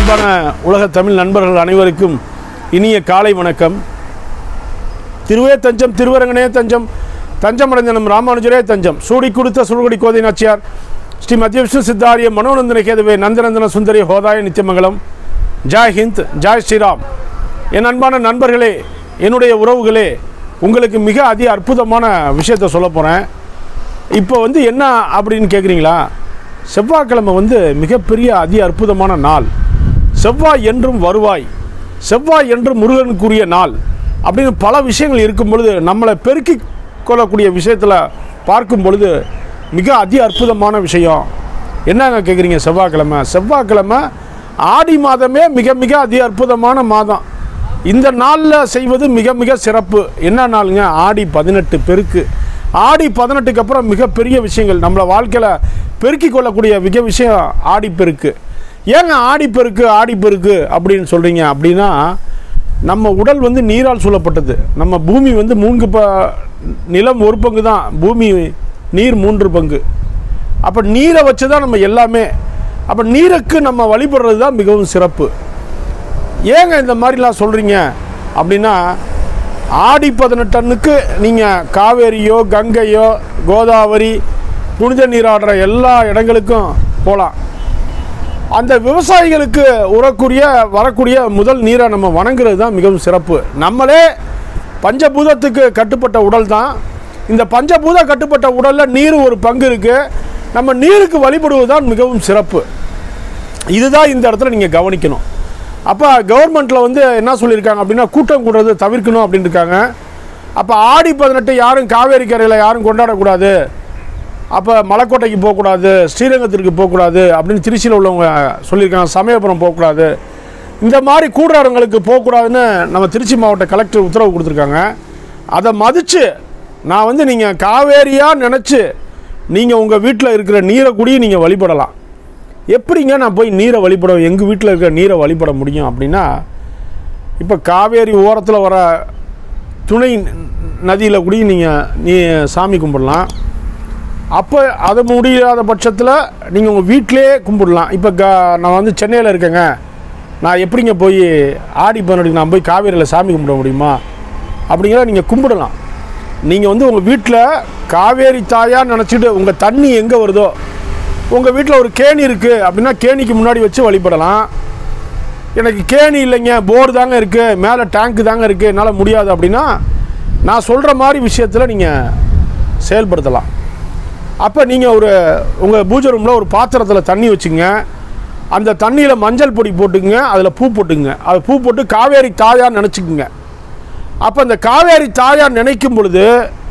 அன்பான உலக தமிழ் நண்பர்கள் அனைவருக்கும் இனிய காலை வணக்கம் திருவே தஞ்சம் திருவரங்கனே தஞ்சம் தஞ்சமடைந்த நம் ராமானுஜரே தஞ்சம் சூடி கொடுத்த சுடுகுடி கோதை நாச்சியார் ஸ்ரீ மத்திய விஷ்ணு சித்தாரிய மனோநந்தன கேதுவே நந்தநந்தன சுந்தரி ஹோதாய நித்தியமங்கலம் ஜாய் ஹிந்த் ஜாய் ஸ்ரீராம் என் அன்பான நண்பர்களே என்னுடைய உறவுகளே உங்களுக்கு மிக அதி அற்புதமான விஷயத்தை சொல்ல போகிறேன் இப்போ வந்து என்ன அப்படின்னு கேட்குறீங்களா செவ்வாய்க்கிழமை வந்து மிகப்பெரிய அதி அற்புதமான நாள் செவ்வாய் என்றும் வருவாய் செவ்வாய் என்றும் முருகனுக்குரிய நாள் அப்படின்னு பல விஷயங்கள் இருக்கும் பொழுது நம்மளை பெருக்கி கொள்ளக்கூடிய விஷயத்தில் பார்க்கும் பொழுது மிக அதி அற்புதமான விஷயம் என்னங்க கேட்குறீங்க செவ்வாய்க்கிழமை செவ்வாய்க்கிழமை ஆடி மாதமே மிக மிக அதி அற்புதமான மாதம் இந்த நாளில் செய்வது மிக மிக சிறப்பு என்ன நாளுங்க ஆடி பதினெட்டு பெருக்கு ஆடி பதினெட்டுக்கு அப்புறம் மிகப்பெரிய விஷயங்கள் நம்மளை வாழ்க்கையில் பெருக்கி கொள்ளக்கூடிய மிக விஷயம் ஆடி பெருக்கு ஏங்க ஆடி பெருக்கு ஆடி பெருக்கு அப்படின்னு சொல்கிறீங்க அப்படின்னா நம்ம உடல் வந்து நீரால் சூழப்பட்டது நம்ம பூமி வந்து மூன்று ப நிலம் ஒரு பங்கு தான் பூமி நீர் மூன்று பங்கு அப்போ நீரை வச்சு தான் நம்ம எல்லாமே அப்போ நீருக்கு நம்ம வழிபடுறது தான் மிகவும் சிறப்பு ஏங்க இந்த மாதிரிலாம் சொல்கிறீங்க அப்படின்னா ஆடி பதினெட்டன்னுக்கு நீங்கள் காவேரியோ கங்கையோ கோதாவரி புனித நீராடுற எல்லா இடங்களுக்கும் போகலாம் அந்த விவசாயிகளுக்கு உரக்கூடிய வரக்கூடிய முதல் நீரை நம்ம வணங்குறது தான் மிகவும் சிறப்பு நம்மளே பஞ்சபூதத்துக்கு கட்டுப்பட்ட உடல் தான் இந்த பஞ்சபூத கட்டுப்பட்ட உடலில் நீர் ஒரு பங்கு இருக்குது நம்ம நீருக்கு வழிபடுவது தான் மிகவும் சிறப்பு இதுதான் இந்த இடத்துல நீங்கள் கவனிக்கணும் அப்போ கவர்மெண்ட்டில் வந்து என்ன சொல்லியிருக்காங்க அப்படின்னா கூட்டம் கூடுறது தவிர்க்கணும் அப்படின்னு இருக்காங்க அப்போ ஆடி பதினெட்டு யாரும் காவேரி கரையில் யாரும் கொண்டாடக்கூடாது அப்போ மலைக்கோட்டைக்கு போகக்கூடாது ஸ்ரீரங்கத்திற்கு போகக்கூடாது அப்படின்னு திருச்சியில் உள்ளவங்க சொல்லியிருக்காங்க சமயபுரம் போகக்கூடாது இந்த மாதிரி கூடுறவங்களுக்கு போகக்கூடாதுன்னு நம்ம திருச்சி மாவட்ட கலெக்டர் உத்தரவு கொடுத்துருக்காங்க அதை மதித்து நான் வந்து நீங்கள் காவேரியாக நினச்சி நீங்கள் உங்கள் வீட்டில் இருக்கிற நீரை கூடி நீங்கள் வழிபடலாம் எப்படிங்க நான் போய் நீரை வழிபட எங்கள் வீட்டில் இருக்கிற நீரை வழிபட முடியும் அப்படின்னா இப்போ காவேரி ஓரத்தில் வர துணை நதியில் கூட நீங்கள் நீ சாமி கும்பிடலாம் அப்போ அது முடியாத பட்சத்தில் நீங்கள் உங்கள் வீட்டிலே கும்பிடலாம் இப்போ க நான் வந்து சென்னையில் இருக்கேங்க நான் எப்படிங்க போய் ஆடி பதினெட்டுக்கு நான் போய் காவேரியில் சாமி கும்பிட முடியுமா அப்படிங்கிறத நீங்கள் கும்பிடலாம் நீங்கள் வந்து உங்கள் வீட்டில் காவேரி தாயாக நினச்சிட்டு உங்கள் தண்ணி எங்கே வருதோ உங்கள் வீட்டில் ஒரு கேணி இருக்குது அப்படின்னா கேணிக்கு முன்னாடி வச்சு வழிபடலாம் எனக்கு கேணி இல்லைங்க போர் தாங்க இருக்குது மேலே டேங்க்கு தாங்க இருக்குது என்னால் முடியாது அப்படின்னா நான் சொல்கிற மாதிரி விஷயத்தில் நீங்கள் செயல்படுத்தலாம் அப்போ நீங்கள் ஒரு உங்கள் பூஜை ரூமில் ஒரு பாத்திரத்தில் தண்ணி வச்சுங்க அந்த தண்ணியில் மஞ்சள் பொடி போட்டுக்குங்க அதில் பூ போட்டுங்க அது பூ போட்டு காவேரி தாயார் நினச்சிக்குங்க அப்போ அந்த காவேரி தாயார் நினைக்கும் பொழுது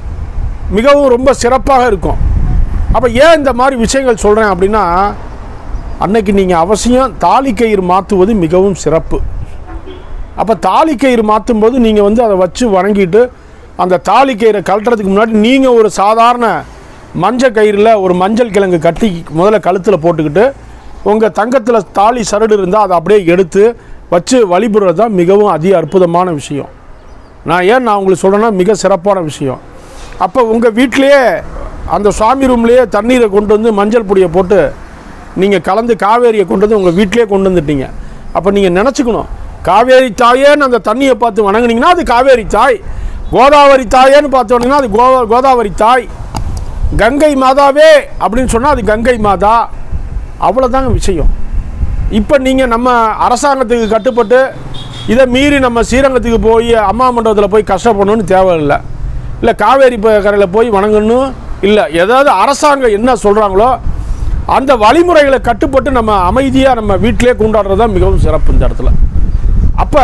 மிகவும் ரொம்ப சிறப்பாக இருக்கும் அப்போ ஏன் இந்த மாதிரி விஷயங்கள் சொல்கிறேன் அப்படின்னா அன்னைக்கு நீங்கள் அவசியம் தாலி கயிறு மாற்றுவது மிகவும் சிறப்பு அப்போ தாலி கயிறு மாற்றும் போது நீங்கள் வந்து அதை வச்சு வணங்கிட்டு அந்த தாலி கயிறை கழட்டுறதுக்கு முன்னாடி நீங்கள் ஒரு சாதாரண மஞ்சள் கயிறில் ஒரு மஞ்சள் கிழங்கு கட்டி முதல்ல கழுத்தில் போட்டுக்கிட்டு உங்கள் தங்கத்தில் தாலி சரடு இருந்தால் அதை அப்படியே எடுத்து வச்சு வழிபடுறது தான் மிகவும் அதி அற்புதமான விஷயம் நான் ஏன் நான் உங்களுக்கு சொல்கிறேன்னா மிக சிறப்பான விஷயம் அப்போ உங்கள் வீட்டிலையே அந்த சுவாமி ரூம்லேயே தண்ணீரை கொண்டு வந்து மஞ்சள் பொடியை போட்டு நீங்கள் கலந்து காவேரியை கொண்டு வந்து உங்கள் வீட்டிலே கொண்டு வந்துட்டீங்க அப்போ நீங்கள் நினச்சிக்கணும் காவேரி தாயேன்னு அந்த தண்ணியை பார்த்து வணங்குனீங்கன்னா அது காவேரி தாய் கோதாவரி தாயேன்னு பார்த்து வணங்கினா அது கோ கோதாவரி தாய் கங்கை மாதாவே அப்படின்னு சொன்னால் அது கங்கை மாதா அவ்வளோதாங்க விஷயம் இப்போ நீங்கள் நம்ம அரசாங்கத்துக்கு கட்டுப்பட்டு இதை மீறி நம்ம ஸ்ரீரங்கத்துக்கு போய் அம்மா மண்டபத்தில் போய் கஷ்டப்படணும்னு தேவையில்லை இல்லை காவேரி ப- கரையில் போய் வணங்கணும் இல்லை ஏதாவது அரசாங்கம் என்ன சொல்கிறாங்களோ அந்த வழிமுறைகளை கட்டுப்பட்டு நம்ம அமைதியாக நம்ம வீட்டிலே கொண்டாடுறது தான் மிகவும் சிறப்பு இந்த இடத்துல அப்போ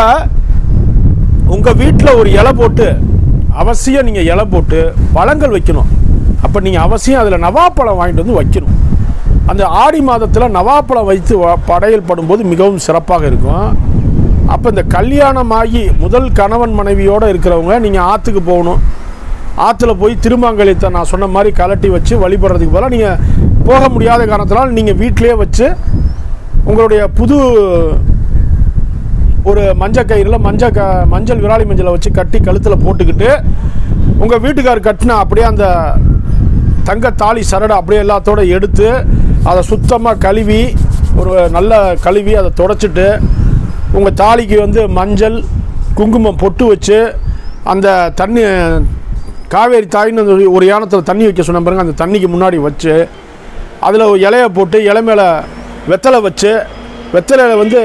உங்கள் வீட்டில் ஒரு இலை போட்டு அவசியம் நீங்கள் இலை போட்டு பழங்கள் வைக்கணும் அப்போ நீங்கள் அவசியம் அதில் நவாப்பழம் வாங்கிட்டு வந்து வைக்கணும் அந்த ஆடி மாதத்தில் நவாப்பழம் வைத்து வ- படையல் படும்போது மிகவும் சிறப்பாக இருக்கும் அப்போ இந்த கல்யாணமாகி முதல் கணவன் மனைவியோடு இருக்கிறவங்க நீங்கள் ஆற்றுக்கு போகணும் ஆற்றுல போய் திருமாங்கலியத்தை நான் சொன்ன மாதிரி கலட்டி வச்சு வழிபடுறதுக்கு பதிலாக நீங்கள் போக முடியாத காரணத்தினால் நீங்கள் வீட்டிலேயே வச்சு உங்களுடைய புது ஒரு மஞ்சள் கயிறில் மஞ்சள் க மஞ்சள் விராலி மஞ்சளை வச்சு கட்டி கழுத்தில் போட்டுக்கிட்டு உங்கள் வீட்டுக்கார் கட்டின அப்படியே அந்த தங்க தாலி சரடை அப்படியே எல்லாத்தோட எடுத்து அதை சுத்தமாக கழுவி ஒரு நல்ல கழுவி அதை தொடச்சிட்டு உங்கள் தாலிக்கு வந்து மஞ்சள் குங்குமம் பொட்டு வச்சு அந்த தண்ணி காவேரி தாயின்னு அந்த ஒரு யானத்தில் தண்ணி வைக்க சொன்ன பாருங்க அந்த தண்ணிக்கு முன்னாடி வச்சு அதில் ஒரு இலைய போட்டு இலை மேலே வெத்தலை வச்சு வெத்தலையில் வந்து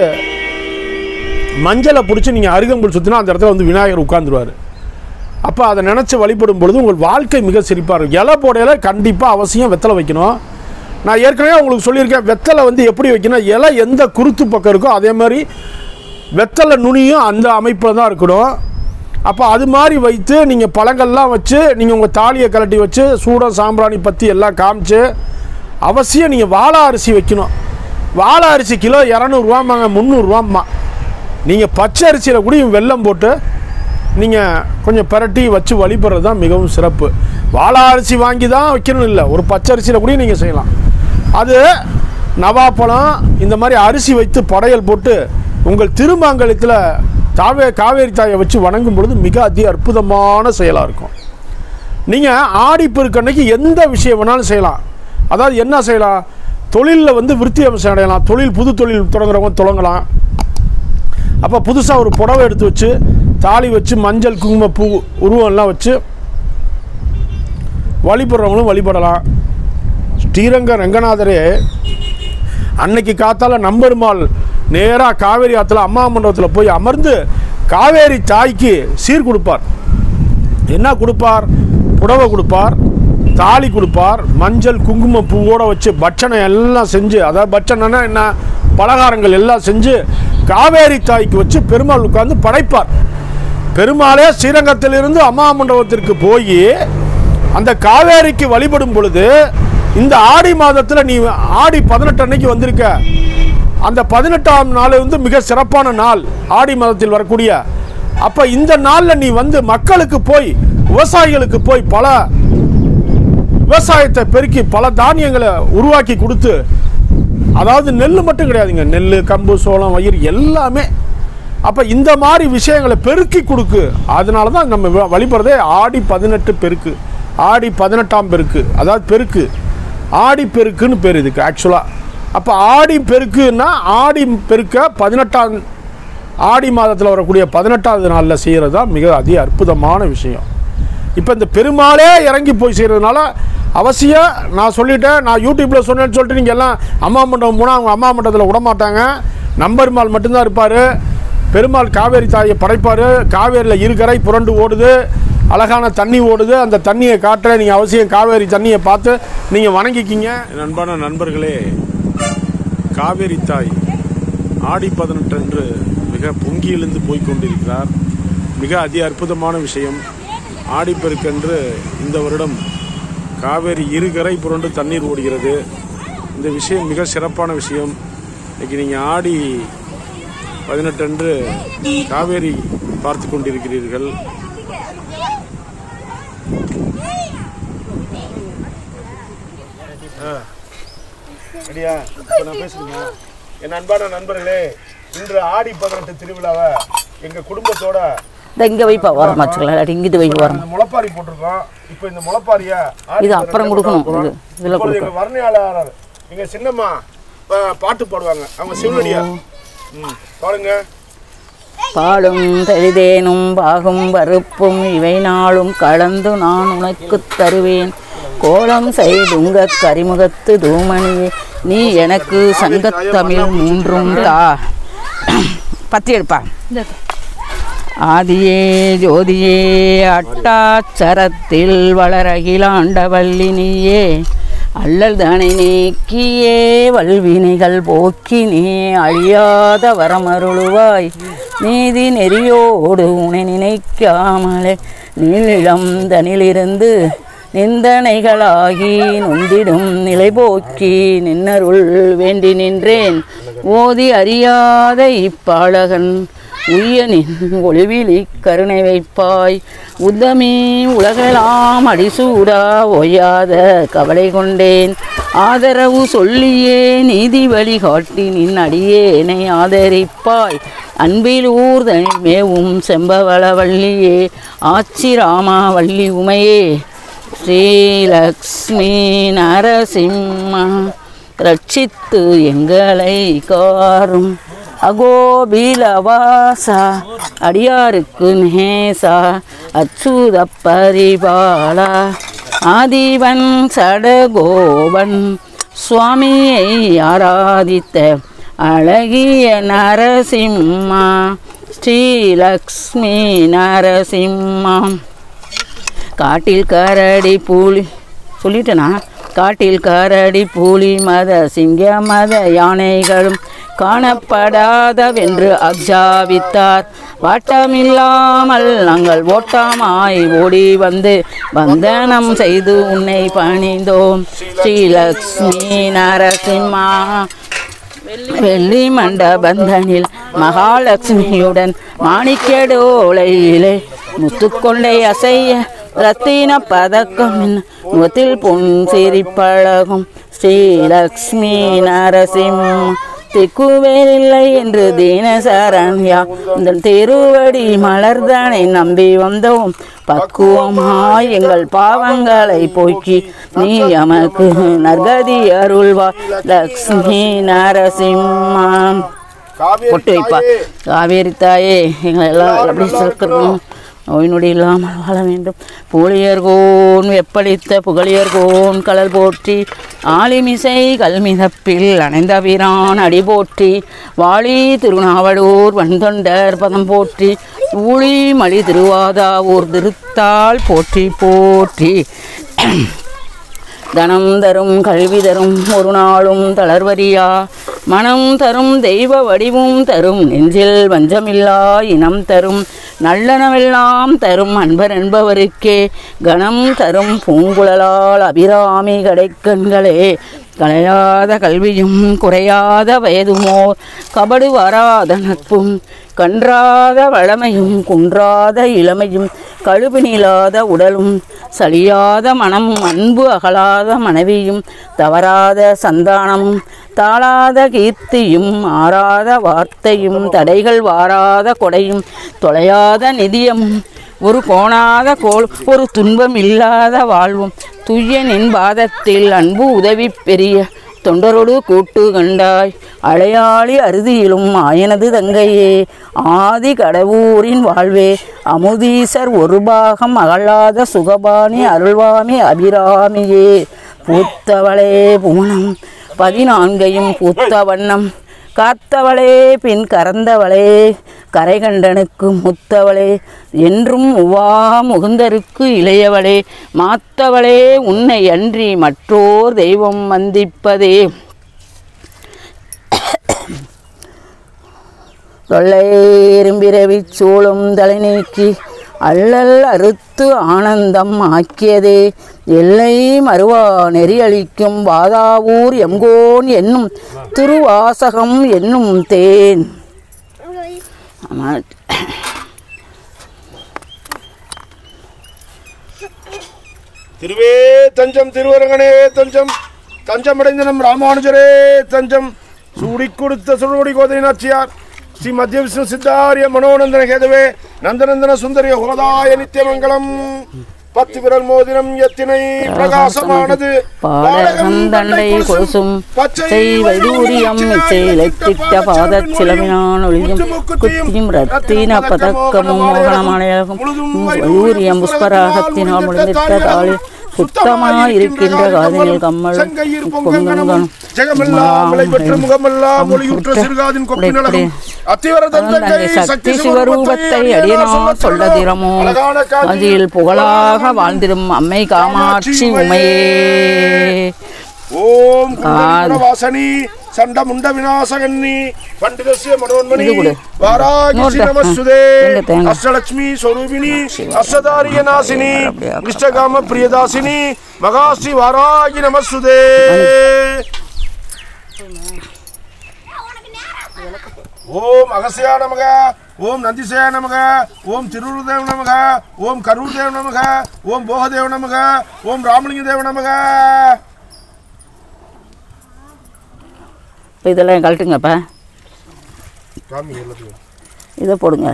மஞ்சளை பிடிச்சி நீங்கள் அருகம்புல் சுற்றினா அந்த இடத்துல வந்து விநாயகர் உட்காந்துருவார் அப்போ அதை நினச்சி வழிபடும் பொழுது உங்கள் வாழ்க்கை மிக சிரிப்பாக இருக்கும் இலை போடையில கண்டிப்பாக அவசியம் வெத்தலை வைக்கணும் நான் ஏற்கனவே உங்களுக்கு சொல்லியிருக்கேன் வெத்தலை வந்து எப்படி வைக்கணும் இலை எந்த குருத்து பக்கம் இருக்கோ அதே மாதிரி வெத்தலை நுனியும் அந்த அமைப்பில் தான் இருக்கணும் அப்போ அது மாதிரி வைத்து நீங்கள் பழங்கள்லாம் வச்சு நீங்கள் உங்கள் தாலியை கலட்டி வச்சு சூடம் சாம்பிராணி பற்றி எல்லாம் காமிச்சு அவசியம் நீங்கள் வாழை அரிசி வைக்கணும் வாழை அரிசி கிலோ இரநூறுவாம்மாங்க முந்நூறுரூவாம்மா நீங்கள் பச்சை அரிசியில் கூட வெல்லம் போட்டு நீங்கள் கொஞ்சம் பிரட்டி வச்சு வழிபடுறது தான் மிகவும் சிறப்பு வாழை அரிசி வாங்கி தான் வைக்கணும் இல்லை ஒரு பச்சை அரிசியில் கூட நீங்கள் செய்யலாம் அது நவாப்பழம் இந்த மாதிரி அரிசி வைத்து படையல் போட்டு உங்கள் திருமாங்கலத்தில் தாவே காவேரி தாயை வச்சு வணங்கும் பொழுது மிக அதி அற்புதமான செயலாக இருக்கும் நீங்கள் ஆடிப்பெருக்கு அன்னைக்கு எந்த விஷயம் வேணாலும் செய்யலாம் அதாவது என்ன செய்யலாம் தொழிலில் வந்து விருத்தி அம்சம் அடையலாம் தொழில் புது தொழில் தொடங்குறவங்க தொடங்கலாம் அப்போ புதுசாக ஒரு புடவை எடுத்து வச்சு தாலி வச்சு மஞ்சள் குங்கும பூ உருவம்லாம் வச்சு வழிபடுறவங்களும் வழிபடலாம் ஸ்ரீரங்க ரங்கநாதரே அன்னைக்கு காத்தால நம்பெருமாள் நேராக காவேரி ஆற்றுல அம்மா மண்டபத்தில் போய் அமர்ந்து காவேரி தாய்க்கு சீர் கொடுப்பார் என்ன கொடுப்பார் புடவை கொடுப்பார் தாலி கொடுப்பார் மஞ்சள் குங்குமம் பூவோட வச்சு பட்சணை எல்லாம் செஞ்சு அதாவது பட்சணைன்னா என்ன பலகாரங்கள் எல்லாம் செஞ்சு காவேரி தாய்க்கு வச்சு பெருமாள் உட்கார்ந்து படைப்பார் பெருமாளே ஸ்ரீரங்கத்திலிருந்து அம்மா மண்டபத்திற்கு போய் அந்த காவேரிக்கு வழிபடும் பொழுது இந்த ஆடி மாதத்தில் நீ ஆடி பதினெட்டு அன்னைக்கு வந்திருக்க அந்த பதினெட்டாம் நாள் வந்து மிக சிறப்பான நாள் ஆடி மாதத்தில் வரக்கூடிய அப்போ இந்த நாளில் நீ வந்து மக்களுக்கு போய் விவசாயிகளுக்கு போய் பல விவசாயத்தை பெருக்கி பல தானியங்களை உருவாக்கி கொடுத்து அதாவது நெல் மட்டும் கிடையாதுங்க நெல் கம்பு சோளம் வயிறு எல்லாமே அப்போ இந்த மாதிரி விஷயங்களை பெருக்கி கொடுக்கு அதனால தான் நம்ம வ- வழிபடுறதே ஆடி பதினெட்டு பெருக்கு ஆடி பதினெட்டாம் பெருக்கு அதாவது பெருக்கு ஆடி பெருக்குன்னு பேர் இதுக்கு ஆக்சுவலாக அப்போ ஆடி பெருக்குன்னா ஆடி பெருக்க பதினெட்டாம் ஆடி மாதத்தில் வரக்கூடிய பதினெட்டாவது நாளில் செய்கிறது தான் மிக அதி அற்புதமான விஷயம் இப்போ இந்த பெருமாளே இறங்கி போய் செய்கிறதுனால அவசியம் நான் சொல்லிட்டேன் நான் யூடியூப்பில் சொன்னேன்னு சொல்லிட்டு நீங்கள் எல்லாம் அம்மா மண்டபம் போனால் அவங்க அம்மா மண்டபத்தில் விட மாட்டாங்க நம்பெருமாள் மட்டும்தான் இருப்பார் பெருமாள் காவேரி தாயை படைப்பார் காவேரியில் இருக்கரை புரண்டு ஓடுது அழகான தண்ணி ஓடுது அந்த தண்ணியை காட்டுற நீங்கள் அவசியம் காவேரி தண்ணியை பார்த்து நீங்கள் வணங்கிக்கிங்க அன்பான நண்பர்களே காவேரி தாய் ஆடி பதினெட்டு அன்று மிக பொங்கி எழுந்து போய் கொண்டிருக்கிறார் மிக அதி அற்புதமான விஷயம் ஆடிப்பெருக்கன்று இந்த வருடம் காவேரி இருகரை புரண்டு தண்ணீர் ஓடுகிறது இந்த விஷயம் மிக சிறப்பான விஷயம் இன்னைக்கு நீங்கள் ஆடி பதினெட்டு அன்று காவேரி பார்த்து கொண்டிருக்கிறீர்கள் சரியா இப்போ நான் பேசுறீங்க என் அன்பான நண்பர்களே இன்று ஆடி பதினெட்டு திருவிழாவை எங்க குடும்பத்தோட இந்த இங்கே வைப்பா ஓரமாக வச்சுக்கலாம் இல்லாட்டி இங்கிட்டு வை ஓரம் இந்த முளைப்பாரி போட்டிருக்கோம் இப்போ இந்த முளைப்பாரிய இது அப்புறம் கொடுக்கணும் இது இதில் இப்பொழுது கொடுக்கணும் எங்க வர்ணையாளர் எங்க சின்னம்மா பா- பாட்டு பாடுவாங்க அவங்க சிவனடியார் ம் பாடுங்க பாலும் தரிதேனும் பாகும் பருப்பும் இவை நாளும் கலந்து நான் உனக்குத் தருவேன் கோலம் செய்துங்க கரிமுகத்து தூமணியே நீ எனக்கு சங்கத்தமிழ் மூன்றும் தா பத்தி எடுப்பா ஆதியே ஜோதியே அட்டாச்சரத்தில் வளரகிலாண்டவல்லி நீயே அல்லல் தானே நீக்கியே வல்வினைகள் போக்கி நீ அழியாத வரமருளுவாய் நீதி நெறியோடு உனை நினைக்காமலே நீளிடம் தனிலிருந்து நிந்தனைகளாகி நொந்திடும் நிலை போக்கி நின்னருள் வேண்டி நின்றேன் ஓதி அறியாத இப்பாளகன் உய்யனின் ஒளிவிலி கருணை வைப்பாய் உத்தமி உலகெல்லாம் அடிசூடா ஒய்யாத கவலை கொண்டேன் ஆதரவு சொல்லியே நீதி வழிகாட்டி நின் அடியேனை ஆதரிப்பாய் அன்பில் ஊர்தனி மேவும் செம்பவள வள்ளியே ஆச்சி ராமா வள்ளி உமையே ஸ்ரீலக்ஷ்மி நரசிம்ம ரட்சித்து எங்களை காரும் அகோபிலவாசா அடியாருக்கு நேசா அச்சுத பரிபாலா ஆதிவன் சடகோவன் சுவாமியை ஆராதித்த அழகிய நரசிம்மா ஸ்ரீலக்ஷ்மி நரசிம்மா காட்டில் கரடி பூலி சொல்லிட்டேனா காட்டில் கரடி பூலி மத சிங்க மத யானைகளும் காணப்படாதவென்று அப்ஜாவித்தார் வாட்டமில்லாமல் நாங்கள் ஓட்டமாய் ஓடி வந்து வந்தனம் செய்து உன்னை பணிந்தோம் ஸ்ரீலக்ஷ்மி நரசிம்மா வெள்ளி மண்டபந்தனில் மகாலட்சுமியுடன் மாணிக்கடோலையிலே முத்துக்கொண்டை அசைய ரத்தின பதக்கம் முகத்தில் பொன் சிரிப்பழகும் ஸ்ரீலக்ஷ்மி நரசிம்ம திக்குவேலில்லை என்று தீனசரண்யா உந்தன் திருவடி மலர்தனை நம்பி வந்தோம் பக்குவமாய் எங்கள் பாவங்களை போக்கி நீ எமக்கு நற்கதி அருள்வா லக்ஷ்மி நரசிம்மா பொட்டு வைப்பா காவேரி தாயே எங்களை எல்லாம் அப்படி சேர்க்கணும் நோய் நொடி இல்லாமல் வாழ வேண்டும் பூழியர்கோன் வெப்பளித்த புகழியர்கோன் கடல் போற்றி ஆலிமிசை கல்மிதப்பில் அணைந்த வீரான் அடி போற்றி வாளி திருநாவலூர் வன்தொண்டர் பதம் போற்றி ஊழி மலி திருவாதாவூர் திருத்தாள் போற்றி போற்றி தனம் தரும் கல்வி தரும் ஒரு நாளும் தளர்வரியா மனம் தரும் தெய்வ வடிவும் தரும் நெஞ்சில் வஞ்சமில்லா இனம் தரும் நல்லனவெல்லாம் தரும் அன்பர் என்பவருக்கே கணம் தரும் பூங்குழலால் அபிராமி கடைக்கண்களே கலையாத கல்வியும் குறையாத வயதுமோ கபடு வராத நட்பும் கன்றாத வளமையும் குன்றாத இளமையும் கழுவினிலாத உடலும் சலியாத மனமும் அன்பு அகலாத மனைவியும் தவறாத சந்தானமும் தாளாத கீர்த்தியும் ஆறாத வார்த்தையும் தடைகள் வாராத கொடையும் தொலையாத நிதியமும் ஒரு கோணாத கோல் ஒரு துன்பம் இல்லாத வாழ்வும் துய்யனின் பாதத்தில் அன்பு உதவி பெரிய தொண்டரோடு கூட்டு கண்டாய் அலையாளி அறுதியிலும் ஆயனது தங்கையே ஆதி கடவுரின் வாழ்வே அமுதீசர் ஒரு பாகம் அகலாத சுகபாணி அருள்வாமி அபிராமியே பூத்தவளே புவனம் பதினான்கையும் பூத்த வண்ணம் காத்தவளே பின் கறந்தவளே கரைகண்டனுக்கு முத்தவளே என்றும் உவா முகுந்தருக்கு இளையவளே மாத்தவளே உன்னை அன்றி மற்றோர் தெய்வம் வந்திப்பதே தொல்லையெரும்பிரவி சூழும் தலை நீக்கி அல்லல் அறுத்து ஆனந்தம் ஆக்கியதே எல்லை மறுவா நெறியளிக்கும் வாதாவூர் எங்கோன் என்னும் திருவாசகம் என்னும் தேன் ஆமா. திருவே தஞ்சம் திருவரங்கனே தஞ்சம் தஞ்சமடைந்த நம் ராமானுஜரே தஞ்சம் சூடி கொடுத்த சுடுகுடி கோதை நாச்சியார் ஸ்ரீ மத்திய விஷ்ணு சித்தாரிய மனோநந்தன கேதுவே நந்தநந்தன சுந்தரிய ஹோதாய நித்தியமங்கலம் பத்து விரல் மோதிரம் எத்தினை பிரகாசமானது பாடகம் தண்டை கொலுசும் பச்சை வைடூரியம் மிச்சை இழைத்திட்ட பாதச் சிலவினான் ஒளியும் குத்தியும் ரத்தின பதக்கமும் மோகனமலையாகும் வைடூரியம் புஷ்பராகத்தினால் முடிந்திட்ட தாளில் சுத்தமாய் இருக்கின்ற காதினில் கம்மல் கொங்கணும் ஜெகமெல்லாம் விலை பெற்ற முகமெல்லாம் ஒளியுற்ற சிறுகாதின் கொப்பி நலகம் அத்திவர தந்தங்கை சக்தி சிவரூபத்தை அடியனார் சொல்ல திறமோ அதில் புகழாக வாழ்ந்திடும் அம்மை காமாட்சி உமையே ஓம் வாசனி சண்ட முண்ட விநாசகன்னி பண்டிதஸ்ய மனோன்மணி இது கொடு. வாராகி நோட்டு. நமஸ்துதே எங்க தேங்காய்? அஷ்டலட்சுமி ஸ்வரூபிணி அஷ்டதாரிய நாசினி இஷ்டகாம பிரியதாசினி மகாஸ்ரீ வாராகி நமஸ்துதே ஓம் அகசியா நமக ஓம் நந்திசயா நமக ஓம் திருருதேவ நமக ஓம் கரூர்தேவ நமக ஓம் போகதேவ நமக ஓம் ராமலிங்க தேவ நமக இப்போ இதெல்லாம் கழட்டுங்கப்பா சாமி எல்லாத்துக்கும் இதை போடுங்க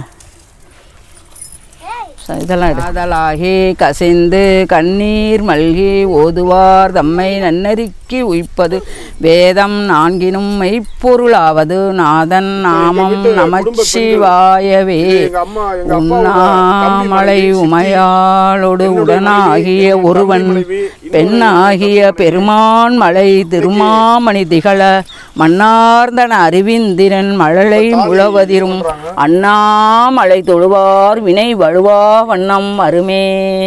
ச- இதெல்லாம் எடு. காதலாகி கசிந்து கண்ணீர் மல்கி ஓதுவார் தம்மை நன்னறிக்க நோக்கி உய்ப்பது வேதம் நான்கினும் மெய்ப்பொருளாவது நாதன் நாமம் வீட்டு குடும்ப நமச்சிவாயவே இது எங்க அம்மா, எங்க அப்பாவோட தம்பி உண்ணாமலை மனைவி, உமையாளோடு என்னுடைய உடனாகிய மனைவி, ஒருவன் தம்பி மனைவி, இன்னொரு பெண்ணாகிய பெருமான் மலை திருமாமணி திகழ மன்னார்ந்தன அறிவிந்திரன் மழலை முழவதிரும் அண்ணாமலை தொழுவார் வினை வழுவா வண்ணம் அருமே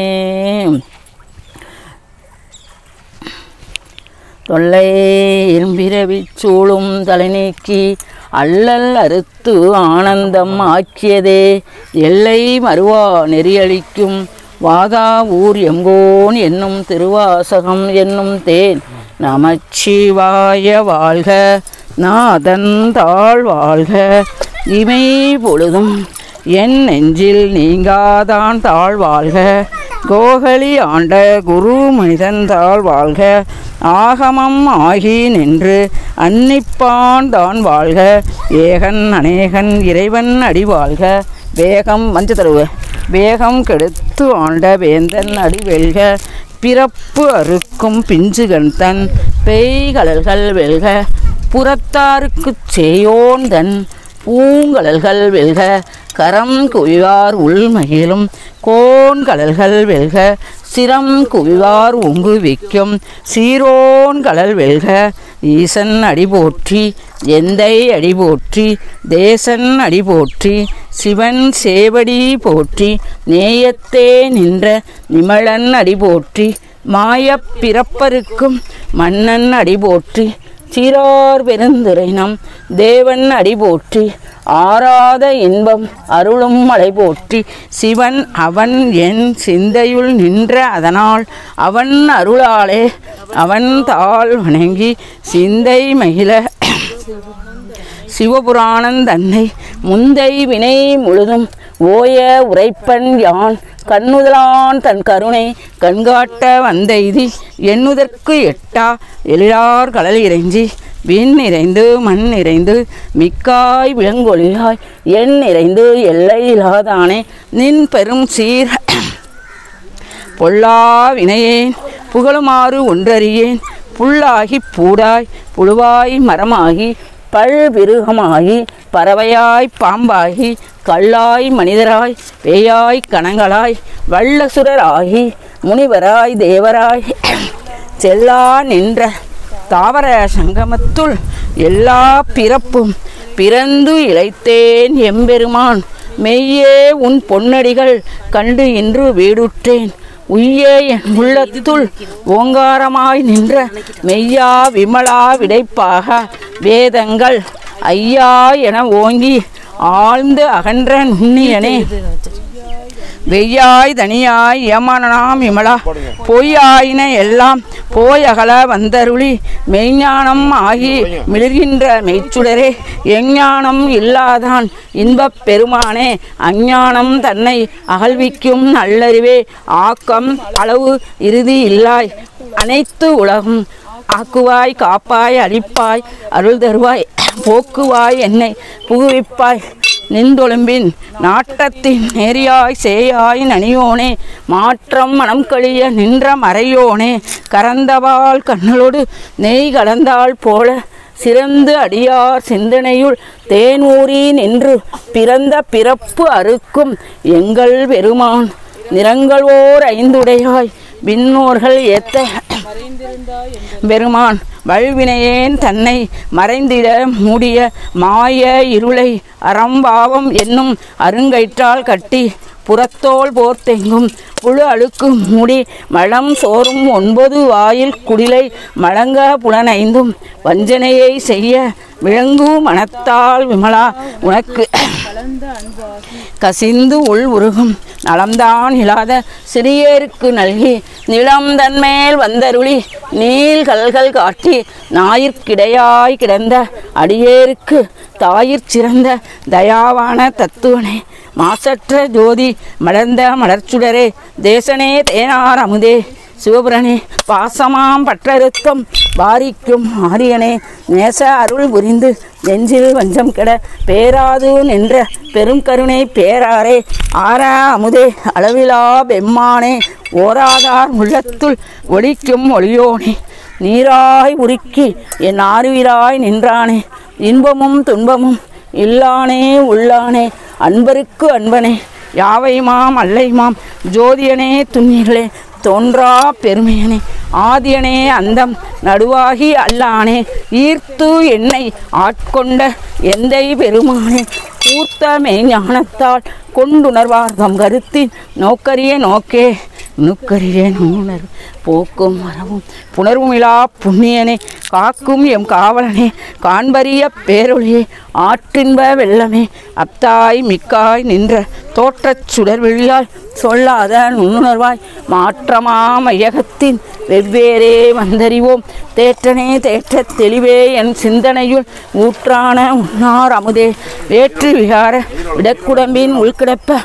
தொல்லை இரும்பிரவிச் சூழும் தலைநீக்கி அல்லல் அறுத்து ஆனந்தம் ஆக்கியதே எல்லை மறுவா நெறியளிக்கும் வாதா ஊர் எங்கோன் என்னும் திருவாசகம் என்னும் தேன் நமச்சிவாய வாழ்க நாதன் தாழ் வாழ்க இமை பொழுதும் என் நெஞ்சில் நீங்காதான் தாழ் வாழ்க கோகலி ஆண்ட குரு மனிதன் தாழ் வாழ்க ஆகமம் ஆகி நின்று அன்னிப்பான் தான் வாழ்க ஏகன் அநேகன் இறைவன் அடி வாழ்க வேகம் மஞ்ச தருவ வேகம் கெடுத்து ஆண்ட வேந்தன் அடி வெல்க பிறப்பு அறுக்கும் பிஞ்சுகன் தன் பெய்கடல்கள் வெல்க புறத்தாருக்குச் சேயோன் தன் பூங்கடல்கள் வெல்க கரம் குவிவார் உள்மகிழும் கோன்கடல்கள் வெல்க சிரம் குவிவார் உங்கு விக்கும் சீரோன் கடல் வெல்க ஈசன் அடி போற்றி எந்தை அடி போற்றி தேசன் அடி போற்றி சிவன் சேவடி போற்றி நேயத்தே நின்ற நிமலன் அடி போற்றி மாயப் பிறப்பருக்கும் மன்னன் அடி போற்றி சீரார் பெருந்துரைனம் தேவன் அடி போற்றி ஆராத இன்பம் அருளும் மலை போற்றி சிவன் அவன் என் சிந்தையுள் நின்ற அதனால் அவன் அருளாலே அவன் தாள் வணங்கி சிந்தை மகிழ சிவபுராணன் தன்னை முந்தை வினை முழுதும் ஓய உரைப்பன் யான் கண்ணுதலான் தன் கருணை கண்காட்ட வந்தெய்தி எண்ணுதற்கு எட்டா எழிலார் கடல் இறைஞ்சி விண் நிறைந்து மண் நிறைந்து மிக்காய் விளங்கொழியாய் எண் நிறைந்து எல்லை இல்லாதானே நின் பெரும் சீர் பொல்லா வினையேன் புகழுமாறு ஒன்றறியேன் புல்லாகி பூடாய் புழுவாய் மரமாகி பல்விருகமாகி பறவையாய் பாம்பாகி கல்லாய் மனிதராய் பேயாய் கணங்களாய் வல்லசுரராகி முனிவராய் தேவராய் செல்லா நின்ற தாவர சங்கமத்துள் எல்லா பிறப்பும் பிறந்து இழைத்தேன் எம்பெருமான் மெய்யே உன் பொன்னடிகள் கண்டு இன்று வீடுற்றேன் உய்யே என் உள்ளத்துள் ஓங்காரமாய் நின்ற மெய்யா விமலா விடைப்பாக வேதங்கள் ஐயா என ஓங்கி ஆழ்ந்து அகன்ற நுண்ணியனே வெய்யாய் தனியாய் ஏமானனாம் இமலா பொய்யாயின எல்லாம் போயகல வந்தருளி மெய்ஞானம் ஆகி மிளிர்கின்ற மெய்ச்சுடரே எஞ்ஞானம் இல்லாதான் இன்பப் பெருமானே அஞ்ஞானம் தன்னை அகழ்விக்கும் நல்லறிவே ஆக்கம் அளவு இறுதி இல்லாய் அனைத்து உலகும் ஆக்குவாய் காப்பாய் அழிப்பாய் அருள் தருவாய் போக்குவாய் என்னை புகுவிப்பாய் நின்றொழும்பின் நாட்டத்தின் நேரியாய் சேயாய் நனியோனே மாற்றம் மனம் கழிய நின்ற மறையோனே கறந்தவாள் கண்ணலோடு நெய் கலந்தாள் போல சிறந்து அடியார் சிந்தனையுள் தேனூரி நின்று பிறந்த பிறப்பு அறுக்கும் எங்கள் பெருமான் நிறங்களோர் ஐந்துடையாய் விண்ணோர்கள் ஏத்த பெருமான் வல்வினையேன் தன்னை மறைந்திட மூடிய மாய இருளை அறம்பாவம் என்னும் அருங்கயிற்றால் கட்டி புறத்தோல் போர்த்தெங்கும் புழு அழுக்கு மூடி மலம் சோறும் ஒன்பது வாயில் குடிலை மழங்க புலனைந்தும் வஞ்சனையை செய்ய விளங்கு மனத்தால் விமலா உனக்கு கசிந்து உள் உருகும் நலம்தான் இல்லாத சிறியேருக்கு நல்கி நிலம் தன்மேல் வந்தருளி நீள் கல்கள் காட்டி ஞாயிற்கிடையாய் கிடந்த அடியேருக்கு தாயிற் சிறந்த தயாவான தத்துவனே மாசற்ற ஜோதி மலர்ந்த மலர்ச்சுடரே தேசனே தேனார் அமுதே சிவபுரனே பாசமாம் பற்றறுத்தம் பாரிக்கும் ஆரியனே நேச அருள் புரிந்து நெஞ்சில் வஞ்சம் கெட பேராது நின்ற பெரும் கருணை பேராரே ஆரா அமுதே அளவிலா பெம்மானே ஓராதார் உள்ளத்துள் ஒளிக்கும் ஒளியோனே நீராய் உருக்கி என் ஆறுயிராய் நின்றானே இன்பமும் துன்பமும் இல்லானே உள்ளானே அன்பருக்கு அன்பனே யாவைமாம் அல்லைமாம் ஜோதியனே துண்ணிகளே தோன்றா பெருமையனே ஆதியனே அந்தம் நடுவாகி அல்லானே ஈர்த்து என்னை ஆட்கொண்ட எந்தை பெருமானே கூர்த்த மெய்ஞானத்தால் கொண்டுணர்வார் தம் கருத்தின் நோக்கரிய நோக்கே நுக்கரிய நூணர் போக்கும் மரமும் புணர்வுமிழா புண்ணியனே காக்கும் எம் காவலனே காண்பரிய பேரொழியே ஆற்றின்ப வெள்ளமே அப்தாய் மிக்காய் நின்ற தோற்றச் சுடர்வெளியாய் சொல்லாத நுண்ணுணர்வாய் மாற்றமா மையகத்தின் வெவ்வேறே வந்தறிவோம் தேற்றனே தேற்றத் தெளிவே என் சிந்தனையுள் ஊற்றான உன்னார் அமுதே வேற்று விகார விடக்குடம்பின் உள்கிடப்ப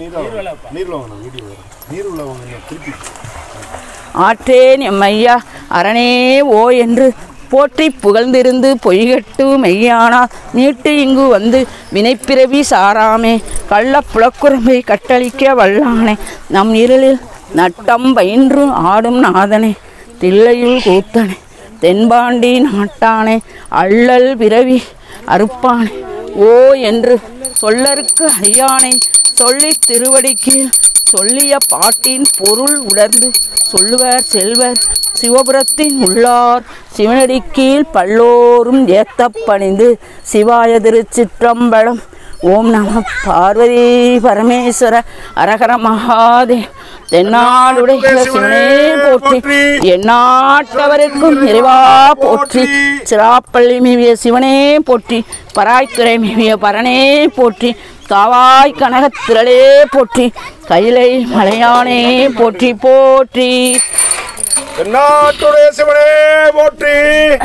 ஆற்றேன் எம்மையா அரணே ஓ என்று போற்றி புகழ்ந்திருந்து பொய்கட்டு மெய்யானா நீட்டு இங்கு வந்து வினைப்பிறவி சாராமே கள்ள புலக்குரம்பை கட்டளிக்க வல்லானே நம் இருளில் நட்டம் பயின்று ஆடும் நாதனே தில்லையுள் கூத்தனே தென்பாண்டி நாட்டானே அள்ளல் பிறவி அறுப்பானே ஓ என்று சொல்லற்கு அறியானை சொல்லி திருவடிக்கு சொல்லிய பாட்டின் பொருள் உணர்ந்து சொல்லுவர் செல்வர் சிவபுரத்தின் உள்ளார் சிவனடி கீழ் பல்லோரும் ஏத்தப் பணிந்து சிவாய திருச்சிற்றம்பலம் ஓம் நம பார்வதி பரமேஸ்வர அரகர மகாதே தென்னாடுடைய சிவனே போற்றி எந்நாட்டவருக்கும் இறைவா போற்றி சிராப்பள்ளி மேவிய சிவனே போற்றி பராய்த்துறை மேவிய பரனே போற்றி காவாய் கனகத்திரளே போற்றி கைலை மலையானே போற்றி போற்றி எந்நாட்டுடைய சிவனே போற்றி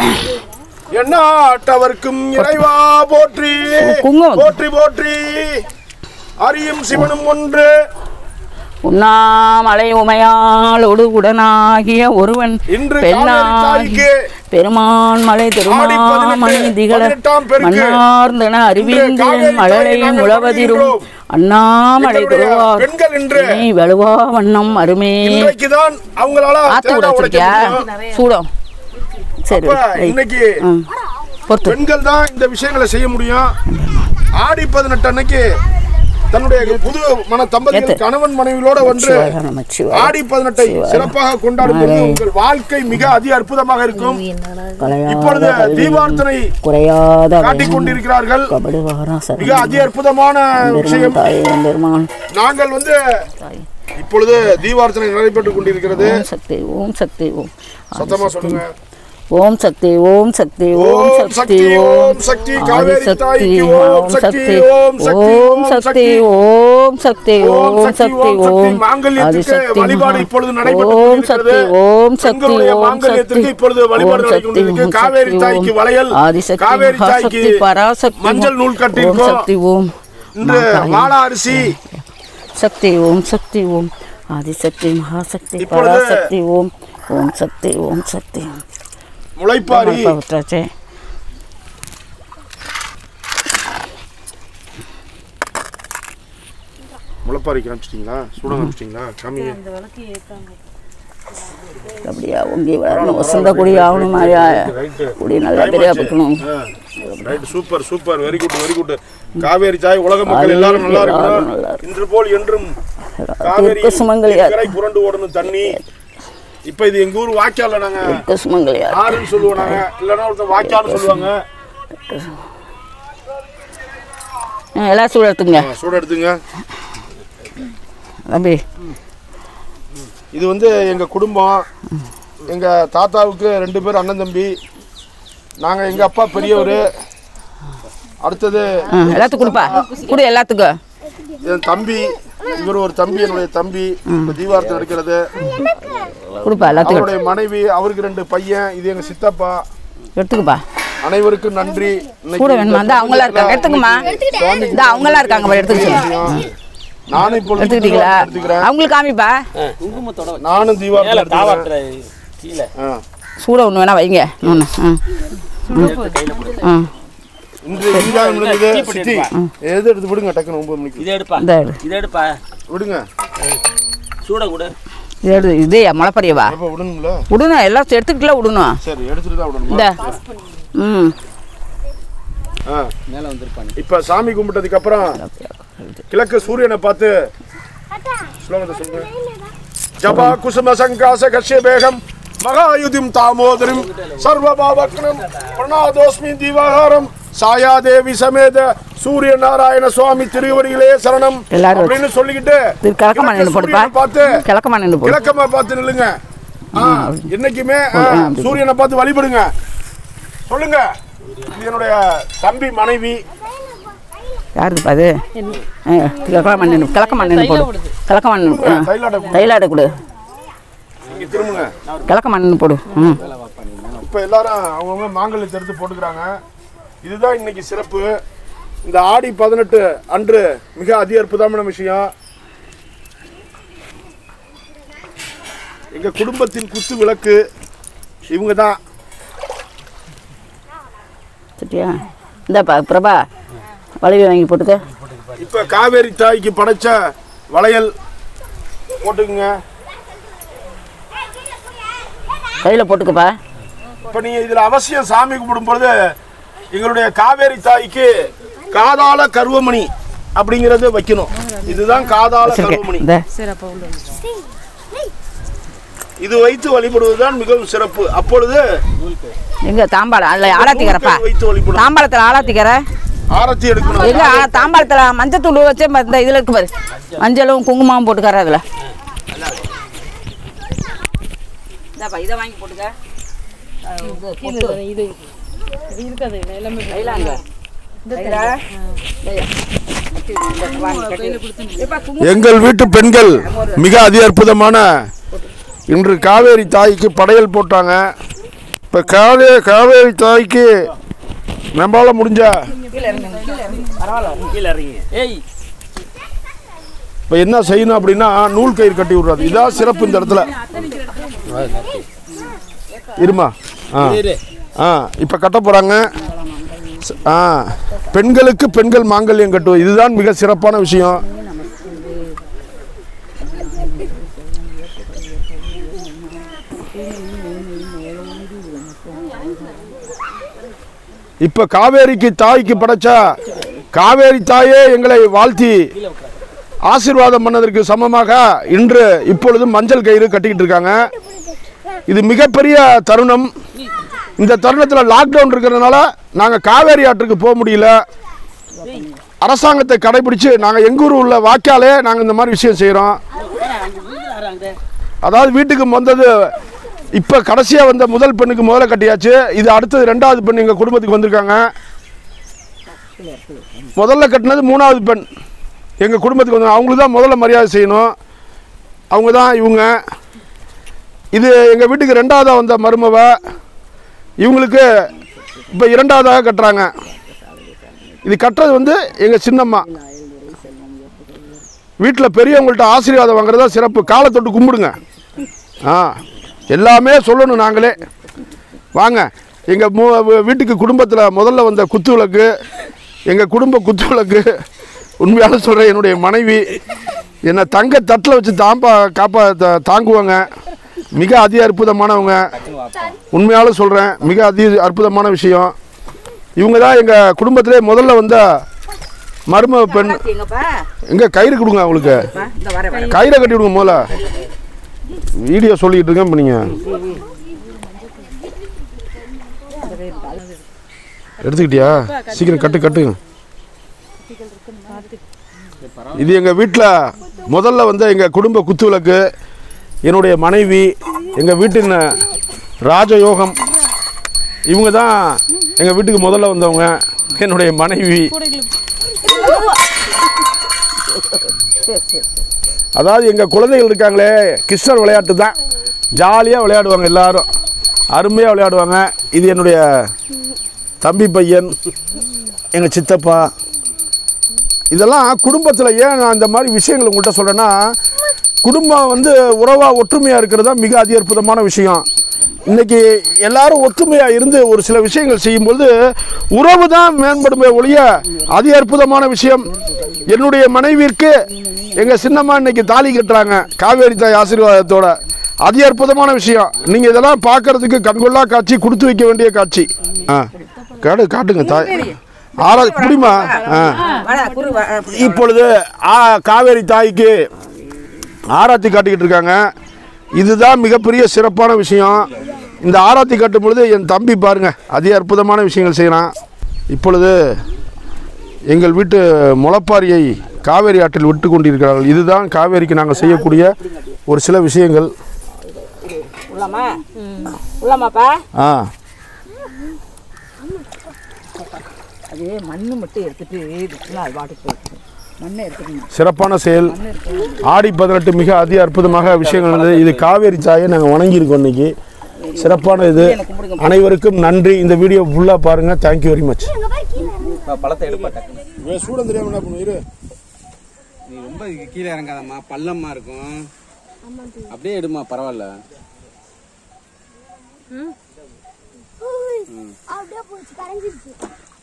எந்நாட்டவர்க்கும் இறைவா போற்றி குங்குமம். போற்றி போற்றி அறியும் சிவனும் ஒன்று உண்ணாமலை உமையாளோடு உடனாகிய ஒருவன் இன்று பெண்ணாகி காவேரி பெருமான் மலை திருமாமணி பதினெட்டு, திகழ பதினெட்டாம் பெருக்கு. மன்னார்ந்தன இன்று அறிவிந்தன் காவேரி மழலை தாயை நாங்கள் முழவதிரும் வணங்குகிறோம். அண்ணாமலை எங்களுடைய திருவார் பெண்கள் இன்று நீ வலுவா வண்ணம் அருமே இன்றைக்குதான் அவங்களால ஆத்து கூட தேங்காய் உடைக்க வச்சிருக்கியா முடியும். சூடம் சரி அப்ப வை. இன்னைக்கு ம். பொறுத்து பெண்கள் தான் இந்த விஷயங்களை செய்ய முடியும் ஆடி பதினெட்டு அன்னைக்கு தன்னுடைய புது மன தம்பதிகள் ஏத்து. கணவன் மனைவியோட ஒன்று சிவாய நமச்சிவாய. ஆடி பதினெட்டை சிறப்பாக கொண்டாடும் பொழுது உங்கள் வாழ்க்கை மிக அதி அற்புதமாக இருக்கும் கலையாத இப்பொழுது கல்வி, தீபார்த்தனை குறையாத காட்டிக் கொண்டிருக்கிறார்கள் கபடு வாராசரம் மிக அதி அற்புதமான விஷயம் தாய் பெருமான் நாங்கள் வந்து இப்பொழுது தீபார்த்தனை நடைபெற்றுக் கொண்டிருக்கிறது ஓம் சக்தி ஓம் சக்தி ஓம் சத்தமா சொல்லுங்க ஓம் சக்தி ஓம் சக்தி ஓம் ஓம் சக்தி சக்தி, ஓம் ஓம் சக்தி, காவேரி ஆதிசக்தி தாய்க்கு ஓம் ஓம் சக்தி, சக்தி ஓம் சக்தி, ஓம் ஓம் சக்தி சக்தி. ஓம் சக்தி ஓம் ஓம் சக்தி, சக்தி ஓம் சக்தி. ஓம் மாங்கல்யத்துக்கு ஆதிசக்தி வழிபாடு மகா. இப்பொழுது நடைபெற்றுக் ஓம் சக்தி கொண்டிருக்கிறது. ஓம் சக்தி பெண்களுடைய ஓம் மாங்கல்யத்திற்கு சக்தி இப்பொழுது வழிபாடு ஓம் நடந்து சக்தி கொண்டிருக்கு. ஓம் காவேரி சக்தி தாய்க்கு ஓம் வளையல், ஆதிசக்தி காவேரி மகாசக்தி தாய்க்கு பராசக்தி மஞ்சள் நூல் ஓம் கட்டியிருக்கோம். சக்தி ஓம் இன்று மாதாயி. வாழா அரிசி சக்தி ஓம் சக்தி ஓம் ஆதிசக்தி மகாசக்தி இப்பொழுது பராசக்தி ஓம் ஓம் சக்தி ஓம் சக்தி முளைப்பாரி விட்டாச்சே முளைப்பாரி காமிச்சிட்டீங்களா சூடம் காமிச்சிட்டீங்களா காமிங்க அப்படியா உங்கி வளரணும் வசந்த குடி ஆகணும் மாதிரியா ரைட்டு குடி நல்லா பெரியா வைக்கணும் right super super very good very good Kaveri தாய் உலக மக்கள் எல்லாரும் நல்லா எல்லாரும் நல்லா இருக்கணும் இன்று போல் என்றும் காவேரி தீர்க்க சுமங்கலியா கரை புரண்டு ஓடணும் தண்ணி இப்ப இது எங்க ஊர் வாய்க்கால்ல நாங்க தீர்க்க சுமங்கலியா ஆறுன்னு சொல்லுவோம் நாங்க இல்லைன்னா ஒருத்தர் வாய்க்கால்னு சொல்லுவாங்க ஆ, எல்லாம் சூட எடுத்துங்க ஆ, சூட எடுத்துங்க தம்பி இது வந்து எங்க குடும்பம் எங்க தாத்தாவுக்கு ரெண்டு பேர் அண்ணன் தம்பி நாங்க எங்க அப்பா பெரியவர் அடுத்தது ஆ, எல்லாத்துக்கும் கொடுப்பா கொடு எல்லாத்துக்கும் என் தம்பி இவர் ஒரு தம்பி என்னுடைய தம்பி இப்ப தீபாரத்தை நடக்கிறது கொடுப்பா எல்லாத்துக்கும் அவருடைய மனைவி அவருக்கு ரெண்டு பையன் இது எங்க சித்தப்பா எடுத்துக்கப்பா அனைவருக்கும் நன்றி இன்னைக்கு கூட வேணுமா இந்த அவங்களாம் இருக்காங்க எடுத்துக்கம்மா சுவாமி இந்த அவங்களாம் இருக்காங்க பாரு, எடுத்துக்க சொல்லு நானும் இப்பொழுது எடுத்துக்கிட்டீங்களா தீபாரத்தை எடுத்துக்கிறேன் அவங்களுக்கு காமிப்பா குங்குமத்தோட நானும் தீபாரத்தை மேல எடுத்துக்கிறேன் தாவாட்டுற கீழே ஆ. சூட ஒன்று வேணா வைங்க ஒன்று ஆ ஆ இன்று இந்தியாவில் முடிஞ்சது சித்தி எது எடுத்து விடுங்க டக்குன்னு ஒன்பது மணிக்கு இதை எடுப்பா இந்த எடு. இதை எடுப்பா விடுங்க சூட கூட இது எடு இதே முளைப்பறியவா எப்போ விடணும்ல விடணும் எல்லாம் எடுத்துக்கிட்டுல விடணும் சரி எடுத்துட்டு தான் விடணும் இந்த ம் ஆ மேலே வந்திருப்பாங்க இப்போ சாமி கும்பிட்டதுக்கு அப்புறம் கிழக்கு சூரியனை பார்த்து ஸ்லோகத்தை சொல்லுங்க ஜபா குசும சங்காச கஷ்ய பேகம் மகாயுதிம் தாமோதரிம் சர்வபாவக்னம் பிரணாதோஸ்மி திவாகாரம் சாயாதேவி சமேத சூரிய நாராயண சுவாமி திருவடிகளே சரணம் எல்லாரும் அப்படின்னு சொல்லிக்கிட்டு இது கிழக்கமா நின்று கிழக்கு போடுப்பா சூரியனை பார்த்து கிழக்கமா நின்று போடு கிழக்கமா பார்த்து நில்லுங்க ஆ, என்னைக்குமே ஆ, சூரியனை பார்த்து வழிபடுங்க சொல்லுங்க இது என்னுடைய தம்பி மனைவி யாருதுப்பா அது கிழக்கமா நின்று கிழக்கமா நின்று போடு கிழக்கமா நின்று தைலாட்ட கொடு. தைலாட கொடு இங்க திரும்புங்க கிழக்கமா நின்று போடு ம் இப்போ எல்லாரும் அவங்கவுங்க மாங்கல்யத்தை எடுத்து போட்டுக்கிறாங்க இதுதான் இன்னைக்கு சிறப்பு இந்த ஆடி பதினெட்டு அன்று மிக அதி அற்புதமான விஷயம் எங்க குடும்பத்தின் குத்து விளக்கு இவங்க தான் சரியா இந்தாப்பா பிரபா வளைவி வாங்கி போட்டுக்க இப்ப காவேரி தாய்க்கு படைச்ச வளையல் போட்டுக்குங்க கையில் போட்டுக்கப்பா இப்ப நீங்க இதுல அவசியம் சாமி கும்பிடும் பொழுது எங்களுடைய காவேரி தாய்க்கு காதாள கருவமணி அப்படிங்கறது வைக்கணும் இதுதான் காதாள கருவமணி இந்த இது வைத்து வழிபடுவதுதான் மிகவும் சிறப்பு அப்பொழுது எங்க தாம்பாளம் அதில் ஆளாத்திக்கிறப்பா நூல்கை வைத்து வழிபடும் தாம்பாளத்தில் ஆளாத்திக்கிற ஆரத்தி எடுக்கணும் எங்க ஆ, தாம்பாளத்தில் மஞ்சத்தூள் வச்சு ம- இந்த இதில் இருக்கு பாரு மஞ்சளும் குங்குமமும் போட்டுக்கற அதில் இதாப்பா இதை வாங்கி போட்டுக்க இது இருக்காது எல்லாமே எங்கள் வீட்டு பெண்கள் மிக அதி அற்புதமான இன்று காவேரி தாய்க்கு படையல் போட்டாங்க இப்போ காவே காவேரி தாய்க்கு நம்மளால முடிஞ்ச கீழே இறங்கி ஏய் இப்போ என்ன செய்யணும் அப்படின்னா நூல் கயிறு கட்டி விடுறது இதான் சிறப்பு இந்த இடத்துல இருமா ஆ இரு ஆ இப்போ கட்ட போகிறாங்க ஆ பெண்களுக்கு பெண்கள் மாங்கல்யம் கட்டுவது இதுதான் மிக சிறப்பான விஷயம் இப்போ காவேரிக்கு தாய்க்கு படைச்சா காவேரி தாயே எங்களை வாழ்த்தி ஆசீர்வாதம் பண்ணதற்கு சமமாக இன்று இப்பொழுது மஞ்சள் கயிறு கட்டிக்கிட்டு இருக்காங்க இது மிகப்பெரிய தருணம் இந்த தருணத்தில் லாக்டவுன் இருக்கிறதுனால நாங்கள் காவேரி ஆற்றுக்கு போக முடியல அரசாங்கத்தை கடைபிடிச்சு நாங்கள் எங்கள் ஊர் உள்ள வாய்க்காலே நாங்கள் இந்த மாதிரி விஷயம் செய்கிறோம் அதாவது வீட்டுக்கு வந்தது இப்போ கடைசியாக வந்த முதல் பெண்ணுக்கு முதல்ல கட்டியாச்சு இது அடுத்தது ரெண்டாவது பெண் எங்கள் குடும்பத்துக்கு வந்திருக்காங்க முதல்ல கட்டினது மூணாவது பெண் எங்கள் குடும்பத்துக்கு வந்து அவங்களுக்கு தான் முதல்ல மரியாதை செய்யணும் அவங்க தான் இவங்க இது எங்கள் வீட்டுக்கு ரெண்டாவதாக வந்த மருமவ இவங்களுக்கு இப்போ இரண்டாவதாக கட்டுறாங்க இது கட்டுறது வந்து எங்கள் சின்னம்மா வீட்டில் பெரியவங்கள்ட்ட ஆசீர்வாதம் வாங்குறதா சிறப்பு காலை தொட்டு கும்பிடுங்க ஆ எல்லாமே சொல்லணும் நாங்களே வாங்க எங்கள் மூ வீட்டுக்கு குடும்பத்தில் முதல்ல வந்த குத்து விளக்கு எங்கள் குடும்ப குத்து விளக்கு உண்மையால சொல்கிறேன் என்னுடைய மனைவி என்னை தங்க தட்டில் வச்சு தாம்பா காப்பா தா- தாங்குவாங்க மிக அதி அற்புதமானவங்க உண்மையால சொல்கிறேன் மிக அதி அற்புதமான விஷயம் இவங்க தான் எங்கள் குடும்பத்திலே முதல்ல வந்த மரும பெண் எங்கப்பா எங்கே கயிறு கொடுங்க அவங்களுக்கு இந்த வர வர கயிறை கட்டி விடுங்க முதல்ல வீடியோ சொல்லிக்கிட்டு இருக்கேன் இப்போ நீங்கள் எடுத்துக்கிட்டியா சீக்கிரம் கட்டு கட்டு இது எங்கள் வீட்டில் முதல்ல வந்து எங்கள் குடும்ப குத்துவிளக்கு என்னுடைய மனைவி எங்கள் வீட்டின் ராஜயோகம் இவங்க தான் எங்கள் வீட்டுக்கு முதல்ல வந்தவங்க என்னுடைய மனைவி அதாவது எங்கள் குழந்தைகள் இருக்காங்களே கிருஷ்ணர் விளையாட்டு தான் ஜாலியாக விளையாடுவாங்க எல்லாரும் அருமையாக விளையாடுவாங்க இது என்னுடைய தம்பி பையன் எங்கள் சித்தப்பா இதெல்லாம் குடும்பத்தில் ஏன் நான் இந்த மாதிரி விஷயங்கள் உங்கள்கிட்ட சொல்கிறேன்னா குடும்பம் வந்து உறவாக ஒற்றுமையாக இருக்கிறது தான் மிக அதி அற்புதமான விஷயம் இன்னைக்கு எல்லாரும் ஒற்றுமையாக இருந்து ஒரு சில விஷயங்கள் செய்யும்போது உறவு தான் மேம்படுமே ஒழிய அதி அற்புதமான விஷயம் என்னுடைய மனைவிற்கு எங்கள் சின்னம்மா இன்னைக்கு தாலி கட்டுறாங்க காவேரி தாய் ஆசீர்வாதத்தோட அதி அற்புதமான விஷயம் நீங்கள் இதெல்லாம் பார்க்கறதுக்கு கண்கொள்ளா காட்சி கொடுத்து வைக்க வேண்டிய காட்சி ஆ காடு காட்டுங்க தாய் ஆறா குடிமா ஆ இப்பொழுது ஆ, காவேரி தாய்க்கு ஆராத்தி காட்டிக்கிட்டு இருக்காங்க இதுதான் மிகப்பெரிய சிறப்பான விஷயம் இந்த ஆராத்தி காட்டும் பொழுது என் தம்பி பாருங்க அதி அற்புதமான விஷயங்கள் செய்கிறான் இப்பொழுது எங்கள் வீட்டு முளப்பாரியை காவேரி ஆற்றில் விட்டு கொண்டிருக்கிறார்கள் இதுதான் காவேரிக்கு நாங்கள் செய்யக்கூடிய ஒரு சில விஷயங்கள் உள்ளாமா உள்ளாமாப்பா ஆ அது மண்ணு மட்டும் எடுத்துட்டு இதுக்குலாம் அது பாட்டுக்கு போயிடுச்சு மண்ணை எடுத்துக்கணும் சிறப்பான செயல் ஆடி பதினெட்டு மிக அதி அற்புதமாக விஷயங்கள் நடந்தது இது காவேரி தாயை நாங்கள் வணங்கியிருக்கோம் இன்னைக்கு சிறப்பான இது அனைவருக்கும் நன்றி இந்த வீடியோ ஃபுல்லாக பாருங்கள் தேங்க்யூ வெரி மச் பழத்தை எடுப்பா டக்குன்னு சூடம் தெரியாம என்ன பண்ணுவீரு நீ ரொம்ப இதுக்கு கீழே இறங்காதம்மா பள்ளமா இருக்கும் அப்படியே எடுமா பரவாயில்ல அப்படியே போச்சு கரைஞ்சிருச்சு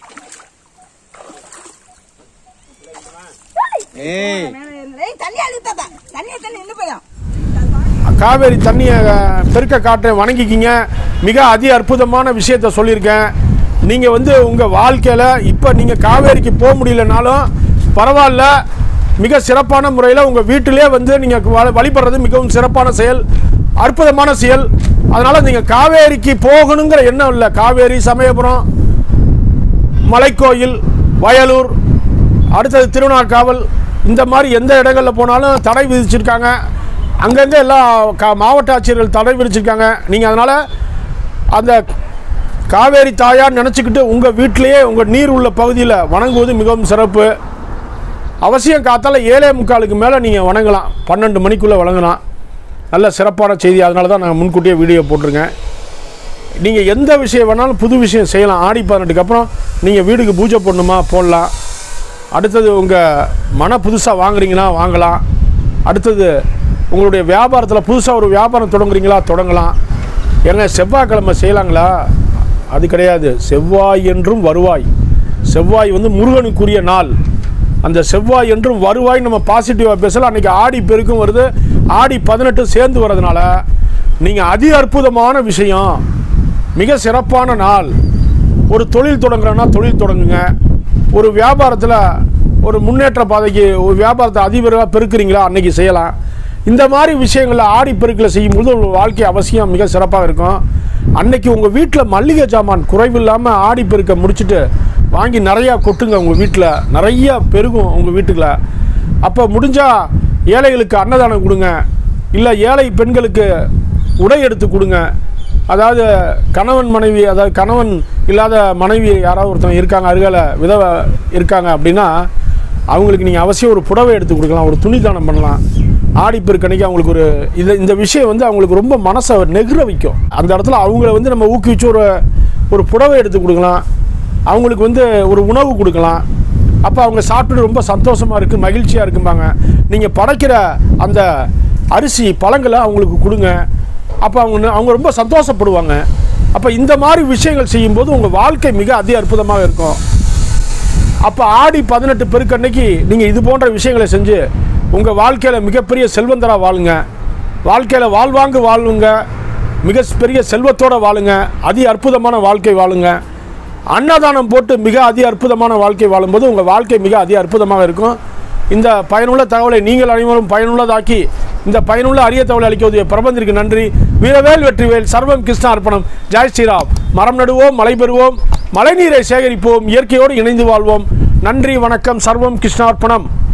ஏய் தண்ணி அழுத்தாதா தண்ணி தண்ணி என்ன போயும் காவேரி தண்ணியை அஹ், பெருக்க காட்டை வணங்கிக்கிங்க மிக அதி அற்புதமான விஷயத்த சொல்லியிருக்கேன் நீங்கள் வந்து உங்கள் வாழ்க்கையில் இப்போ நீங்கள் காவேரிக்கு போக முடியலனாலும் பரவாயில்ல மிக சிறப்பான முறையில் உங்கள் வீட்டிலே வந்து நீங்கள் வழிபடுறது மிகவும் சிறப்பான செயல் அற்புதமான செயல் அதனால் நீங்கள் காவேரிக்கு போகணுங்கிற எண்ணம் இல்லை காவேரி சமயபுரம் மலைக்கோயில் வயலூர் அடுத்தது திருநாட்காவல் இந்த மாதிரி எந்த இடங்களில் போனாலும் தடை விதிச்சிருக்காங்க அங்கங்கே எல்லா கா மாவட்ட ஆட்சியர்கள் தடை விதிச்சிருக்காங்க நீங்கள் அதனால் அந்த காவேரி தாயார் நினச்சிக்கிட்டு உங்கள் வீட்டிலேயே உங்கள் நீர் உள்ள பகுதியில் வணங்குவது மிகவும் சிறப்பு அவசியம் காத்தால ஏழே முக்காலுக்கு மேலே நீங்கள் வணங்கலாம் பன்னெண்டு மணிக்குள்ளே வணங்கலாம் நல்ல சிறப்பான செய்தி அதனால தான் நான் முன்கூட்டியே வீடியோ போட்டிருக்கேன் நீங்கள் எந்த விஷயம் வேணாலும் புது விஷயம் செய்யலாம் ஆடி பதினெட்டுக்கு அப்புறம் நீங்கள் வீடுக்கு பூஜை போடணுமா போடலாம் அடுத்தது உங்கள் மன புதுசாக வாங்குறீங்களா வாங்கலாம் அடுத்தது உங்களுடைய வியாபாரத்தில் புதுசாக ஒரு வியாபாரம் தொடங்குறீங்களா தொடங்கலாம் ஏங்க செவ்வாய்க்கிழமை செய்யலாங்களா அது கிடையாது செவ்வாய் என்றும் வருவாய் செவ்வாய் வந்து முருகனுக்குரிய நாள் அந்த செவ்வாய் என்றும் வருவாய் நம்ம பாசிட்டிவாக பேசலாம் அன்றைக்கி ஆடி பெருக்கும் வருது ஆடி பதினெட்டு சேர்ந்து வர்றதுனால நீங்கள் அதி அற்புதமான விஷயம் மிக சிறப்பான நாள் ஒரு தொழில் தொடங்குறோன்னா தொழில் தொடங்குங்க ஒரு வியாபாரத்தில் ஒரு முன்னேற்ற பாதைக்கு ஒரு வியாபாரத்தை அதிபராக பெருக்குறீங்களா அன்னைக்கு செய்யலாம் இந்த மாதிரி விஷயங்களை ஆடி பெருக்கில் செய்யும்போது உங்கள் வாழ்க்கை அவசியம் மிக சிறப்பாக இருக்கும் அன்னைக்கு உங்கள் வீட்டில் மல்லிகை ஜாமான் குறைவில்லாமல் ஆடி பெருக்க முடிச்சுட்டு வாங்கி நிறையா கொட்டுங்க உங்கள் வீட்டில் நிறையா பெருகும் உங்கள் வீட்டுக்குள்ள அப்போ முடிஞ்சால் ஏழைகளுக்கு அன்னதானம் கொடுங்க இல்லை ஏழை பெண்களுக்கு உடை எடுத்து கொடுங்க அதாவது கணவன் மனைவி அதாவது கணவன் இல்லாத மனைவி யாராவது ஒருத்தவங்க இருக்காங்க அருகால விதவை இருக்காங்க அப்படின்னா அவங்களுக்கு நீங்கள் அவசியம் ஒரு புடவை எடுத்து கொடுக்கலாம் ஒரு துணி தானம் பண்ணலாம் ஆடிப்பெருக்கன்னைக்கு அவங்களுக்கு ஒரு இது இந்த விஷயம் வந்து அவங்களுக்கு ரொம்ப மனசை நெகிர வைக்கும் அந்த இடத்துல அவங்கள வந்து நம்ம ஊக்குவிச்சு ஒரு ஒரு புடவை எடுத்து கொடுக்கலாம் அவங்களுக்கு வந்து ஒரு உணவு கொடுக்கலாம் அப்போ அவங்க சாப்பிட்டு ரொம்ப சந்தோஷமாக இருக்குது மகிழ்ச்சியாக இருக்கும்பாங்க நீங்கள் படைக்கிற அந்த அரிசி பழங்களை அவங்களுக்கு கொடுங்க அப்போ அவங்க ந- அவங்க ரொம்ப சந்தோஷப்படுவாங்க அப்போ இந்த மாதிரி விஷயங்கள் செய்யும்போது உங்கள் வாழ்க்கை மிக அதி அற்புதமாக இருக்கும் அப்போ ஆடி பதினெட்டு பெருக்கன்னைக்கு நீங்கள் இது போன்ற விஷயங்களை செஞ்சு உங்கள் வாழ்க்கையில் மிகப்பெரிய செல்வந்தராக வாழுங்க வாழ்க்கையில் வாழ்வாங்கு வாழுங்க மிக பெரிய செல்வத்தோட வாழுங்க அதி அற்புதமான வாழ்க்கை வாழுங்க அன்னதானம் போட்டு மிக அதி அற்புதமான வாழ்க்கை வாழும்போது உங்கள் வாழ்க்கை மிக அதி அற்புதமாக இருக்கும் இந்த பயனுள்ள தகவலை நீங்கள் அனைவரும் பயனுள்ளதாக்கி இந்த பயனுள்ள அரிய தகவலை அளிக்க பிரபந்திற்கு நன்றி வீரவேல் வெற்றிவேல் சர்வம் கிருஷ்ண அர்ப்பணம் ஜெய் ஸ்ரீராம் மரம் நடுவோம் மழை பெறுவோம் மழைநீரை சேகரிப்போம் இயற்கையோடு இணைந்து வாழ்வோம் நன்றி வணக்கம் சர்வம் கிருஷ்ணார்ப்பணம்